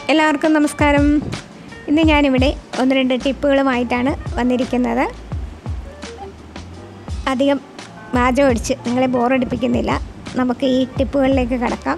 എല്ലാവർക്കും നമസ്കാരം ഇന്ന് ഞാനിവിടെ ഒന്ന് രണ്ട് ടിപ്പുകളുമായിട്ടാണ് വന്നിരിക്കുന്നത് അധികം വാചകം അടിച്ച് നിങ്ങളെ ബോറടിപ്പിക്കുന്നില്ല നമുക്ക് ഈ ടിപ്പുകളിലേക്ക് കടക്കാം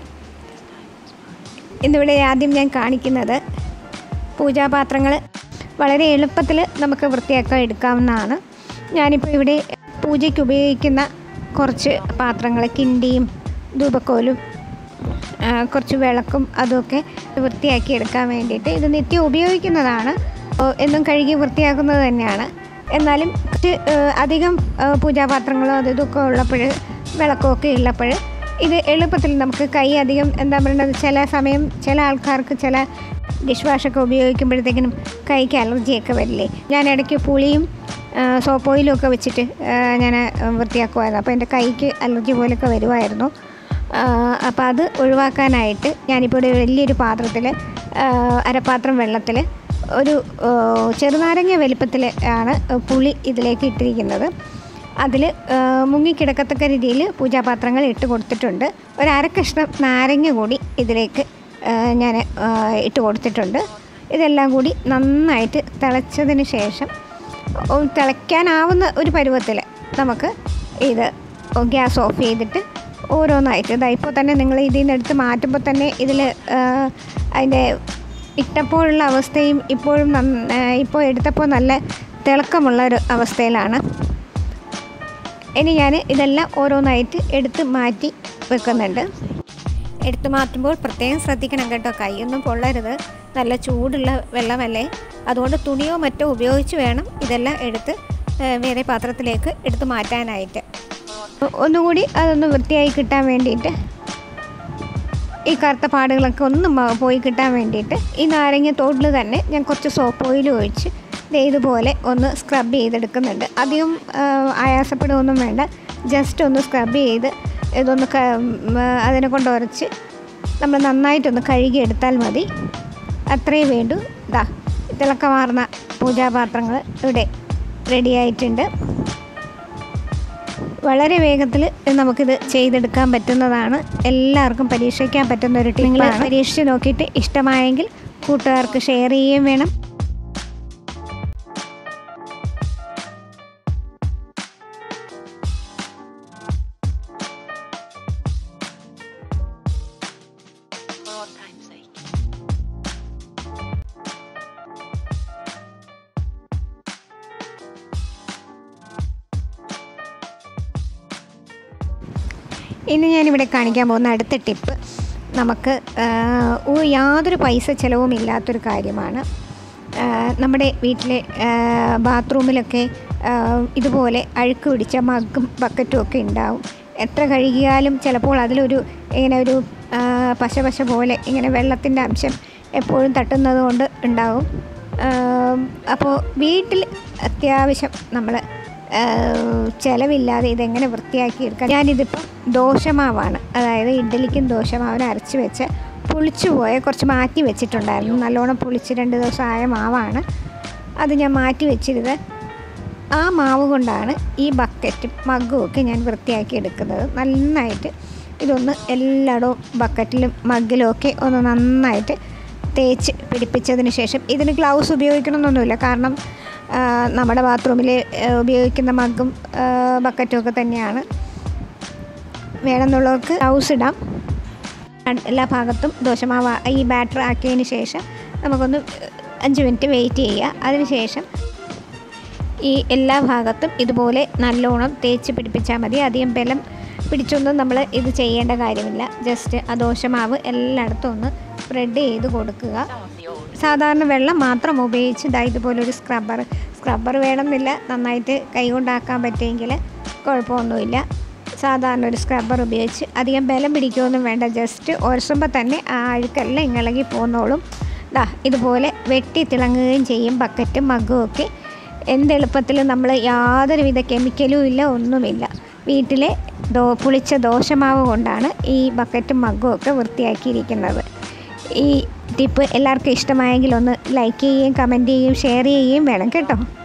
ഇന്നിവിടെ ആദ്യം ഞാൻ കാണിക്കുന്നത് പൂജാപാത്രങ്ങൾ വളരെ എളുപ്പത്തിൽ നമുക്ക് വൃത്തിയാക്കാൻ എടുക്കാവുന്നതാണ് ഞാനിപ്പോൾ ഇവിടെ പൂജയ്ക്ക് ഉപയോഗിക്കുന്ന കുറച്ച് പാത്രങ്ങൾ കിണ്ടിയും ധൂപക്കോലും ആ, കുറച്ച് വിളക്കും അതുമൊക്കെ വൃത്തിയാക്കി എടുക്കാൻ വേണ്ടിയിട്ട് ഇത് നിത്യം ഉപയോഗിക്കുന്നതാണ് ഓ, എന്നും കഴുകി വൃത്തിയാക്കുന്നത് തന്നെയാണ് എന്നാലും കുറച്ച് ആ, അധികം ആ, പൂജാപാത്രങ്ങളോ അത് ഇതൊക്കെ ഉള്ളപ്പോൾ വിളക്കമൊക്കെ ഉള്ളപ്പോൾ ഇത് എളുപ്പത്തിൽ നമുക്ക് കൈ അധികം എന്താ പറയുന്നത് ചില സമയം ചില ആൾക്കാർക്ക് ചില ഡിഷ് വാഷൊക്കെ ഉപയോഗിക്കുമ്പോഴത്തേക്കിനും കൈക്ക് അലർജിയൊക്കെ വരില്ലേ ഞാൻ ഇടയ്ക്ക് പുളിയും സോപ്പ് ഓയിലും ഒക്കെ വെച്ചിട്ട് ഞാൻ വൃത്തിയാക്കുമായിരുന്നു അപ്പോൾ എൻ്റെ കൈക്ക് അലർജി പോലൊക്കെ വരുമായിരുന്നു അപ്പോൾ അത് ഒഴിവാക്കാനായിട്ട് ഞാനിപ്പോൾ ഒരു വലിയൊരു പാത്രത്തിൽ അരപ്പാത്രം വെള്ളത്തിൽ ഒരു ആ, ചെറുനാരങ്ങ വലിപ്പത്തിൽ ആണ് പുളി ഇതിലേക്ക് ഇട്ടിരിക്കുന്നത് അതിൽ മുങ്ങിക്കിടക്കത്തക്ക രീതിയിൽ പൂജാപാത്രങ്ങൾ ഇട്ട് കൊടുത്തിട്ടുണ്ട് ഒരു അര കഷ്ണം നാരങ്ങ കൂടി ഇതിലേക്ക് ഞാൻ ഇട്ട് കൊടുത്തിട്ടുണ്ട് ഇതെല്ലാം കൂടി നന്നായിട്ട് തിളച്ചതിന് ശേഷം ഓ, തിളയ്ക്കാനാവുന്ന ഒരു പരുവത്തിൽ നമുക്ക് ഇത് ഗ്യാസ് ഓഫ് ചെയ്തിട്ട് ഓരോന്നായിട്ട് ഇതാ ഇപ്പോൾ തന്നെ നിങ്ങൾ ഇതിൽ നിന്ന് എടുത്ത് മാറ്റുമ്പോൾ തന്നെ ഇതിൽ അതിൻ്റെ ഇട്ടപ്പോഴുള്ള അവസ്ഥയും ഇപ്പോഴും നന്ന- ആ, ഇപ്പോൾ എടുത്തപ്പോൾ നല്ല തിളക്കമുള്ള ഒരു അവസ്ഥയിലാണ് ഇനി ഞാൻ ഇതെല്ലാം ഓരോന്നായിട്ട് എടുത്ത് മാറ്റി വെക്കുന്നുണ്ട് എടുത്തു മാറ്റുമ്പോൾ പ്രത്യേകം ശ്രദ്ധിക്കണം കേട്ടോ കൈയൊന്നും പൊള്ളരുത് നല്ല ചൂടുള്ള വെള്ളമല്ലേ അതുകൊണ്ട് തുണിയോ മറ്റോ ഉപയോഗിച്ച് വേണം ഇതെല്ലാം എടുത്ത് ആ, വേറെ പാത്രത്തിലേക്ക് എടുത്ത് മാറ്റാനായിട്ട് ഒന്നുകൂടി അതൊന്ന് വൃത്തിയായി കിട്ടാൻ വേണ്ടിയിട്ട് ഈ കറുത്ത പാടുകളൊക്കെ ഒന്ന് മ- പോയി കിട്ടാൻ വേണ്ടിയിട്ട് ഈ നാരങ്ങ തോട്ടിൽ തന്നെ ഞാൻ കുറച്ച് സോപ്പ് ഓയിൽ ഒഴിച്ച് ദേ ഇതുപോലെ ഒന്ന് സ്ക്രബ് ചെയ്തെടുക്കുന്നുണ്ട് അധികം ആ, ആയാസപ്പെടുകയൊന്നും വേണ്ട ജസ്റ്റ് ഒന്ന് സ്ക്രബ് ചെയ്ത് ഇതൊന്ന് ക ഉം, അതിനെ കൊണ്ട് ഉരച്ച് നമ്മൾ നന്നായിട്ടൊന്ന് കഴുകിയെടുത്താൽ മതി അത്രയേ വേണ്ടൂ ഇതാ തിളക്കമാർന്ന പൂജാപാത്രങ്ങൾ ഇവിടെ റെഡി ആയിട്ടുണ്ട് വളരെ വേഗത്തിൽ നമുക്കിത് ചെയ്തെടുക്കാൻ പറ്റുന്നതാണ് എല്ലാവർക്കും പരീക്ഷിക്കാൻ പറ്റുന്ന ഒരു ടിപ്പാണ് പരീക്ഷിച്ച് നോക്കിയിട്ട് ഇഷ്ടമായെങ്കിൽ കൂട്ടുകാർക്ക് ഷെയർ ചെയ്യുകയും വേണം for time's sake. ഇനി ഞാനിവിടെ കാണിക്കാൻ പോകുന്ന അടുത്ത ടിപ്പ് നമുക്ക് ആ, ഒരു യാതൊരു പൈസ ചിലവും ഇല്ലാത്തൊരു കാര്യമാണ് ആ, നമ്മുടെ വീട്ടിലെ ആ, ബാത്റൂമിലൊക്കെ ആ, ഇതുപോലെ അഴുക്ക് പിടിച്ച മഗ്ഗും ബക്കറ്റും ഒക്കെ ഉണ്ടാവും എത്ര കഴുകിയാലും ചിലപ്പോൾ അതിലൊരു ഇങ്ങനെ ഒരു ആ, പശ പശ പോലെ ഇങ്ങനെ വെള്ളത്തിൻ്റെ അംശം എപ്പോഴും തട്ടുന്നത് കൊണ്ട് ഉണ്ടാവും അപ്പോൾ വീട്ടിൽ അത്യാവശ്യം നമ്മൾ ചിലവില്ലാതെ ഇതെങ്ങനെ വൃത്തിയാക്കി എടുക്കാം ഞാനിതിപ്പോൾ ദോശമാവാണ് അതായത് ഇഡ്ഡലിക്കും ദോശമാവിന് അരച്ച് വെച്ച് പുളിച്ചു പോയ കുറച്ച് മാറ്റി വെച്ചിട്ടുണ്ടായിരുന്നു നല്ലോണം പുളിച്ച് രണ്ട് ദിവസം ആയ മാവാണ് അത് ഞാൻ മാറ്റി വെച്ചിരുന്നത് ആ മാവ് കൊണ്ടാണ് ഈ ബക്കറ്റും മഗ്ഗും ഒക്കെ ഞാൻ വൃത്തിയാക്കി എടുക്കുന്നത് നന്നായിട്ട് ഇതൊന്ന് എല്ലായിടവും ബക്കറ്റിലും മഗ്ഗിലും ഒക്കെ ഒന്ന് നന്നായിട്ട് തേച്ച് പിടിപ്പിച്ചതിന് ശേഷം ഇതിന് ഗ്ലൗസ് ഉപയോഗിക്കണമെന്നൊന്നുമില്ല കാരണം ആ, നമ്മുടെ ബാത്റൂമിൽ ഉപയോഗിക്കുന്ന മഗ്ഗും ആ, ബക്കറ്റും ഒക്കെ തന്നെയാണ് വേണമെന്നുള്ളവർക്ക് ഗ്ലൗസ് ഇടാം അ- എല്ലാ ഭാഗത്തും ദോശമാവ് ഈ ബാറ്റർ ആക്കിയതിന് ശേഷം നമുക്കൊന്ന് അഞ്ച് മിനിറ്റ് വെയിറ്റ് ചെയ്യുക അതിന് ശേഷം ഈ എല്ലാ ഭാഗത്തും ഇതുപോലെ നല്ലോണം തേച്ച് പിടിപ്പിച്ചാൽ മതി അധികം ബലം പിടിച്ചൊന്നും നമ്മൾ ഇത് ചെയ്യേണ്ട കാര്യമില്ല ജസ്റ്റ് ആ ദോശമാവ് എല്ലായിടത്തും ഒന്ന് സ്പ്രെഡ് ചെയ്ത് കൊടുക്കുക Some of the old സാധാരണ വെള്ളം മാത്രം ഉപയോഗിച്ച് ഇതാ ഇതുപോലൊരു സ്ക്രബ്ബർ സ്ക്രബ്ബർ വേണമെന്നില്ല നന്നായിട്ട് കൈകൊണ്ടാക്കാൻ പറ്റുമെങ്കിൽ കുഴപ്പമൊന്നുമില്ല സാധാരണ ഒരു സ്ക്രബ്ബർ ഉപയോഗിച്ച് അധികം ബലം പിടിക്കുകയൊന്നും വേണ്ട ജസ്റ്റ് ഉരസുമ്പോൾ തന്നെ ആ അഴുക്കെല്ലാം ഇളകി പോന്നോളും ദാ ഇതുപോലെ വെട്ടി തിളങ്ങുകയും ചെയ്യും ബക്കറ്റും മഗ്ഗും ഒക്കെ എന്തെളുപ്പത്തിൽ നമ്മൾ യാതൊരുവിധ കെമിക്കലും ഇല്ല ഒന്നുമില്ല വീട്ടിലെ ദോ പുളിച്ച ദോശമാവ് കൊണ്ടാണ് ഈ ബക്കറ്റും മഗ്ഗും ഒക്കെ വൃത്തിയാക്കിയിരിക്കുന്നത് ഈ ടിപ്പ് എല്ലാവർക്കും ഇഷ്ടമായെങ്കിൽ ഒന്ന് ലൈക്ക് ചെയ്യുകയും കമൻറ്റ് ചെയ്യുകയും ഷെയർ ചെയ്യുകയും വേണം കേട്ടോ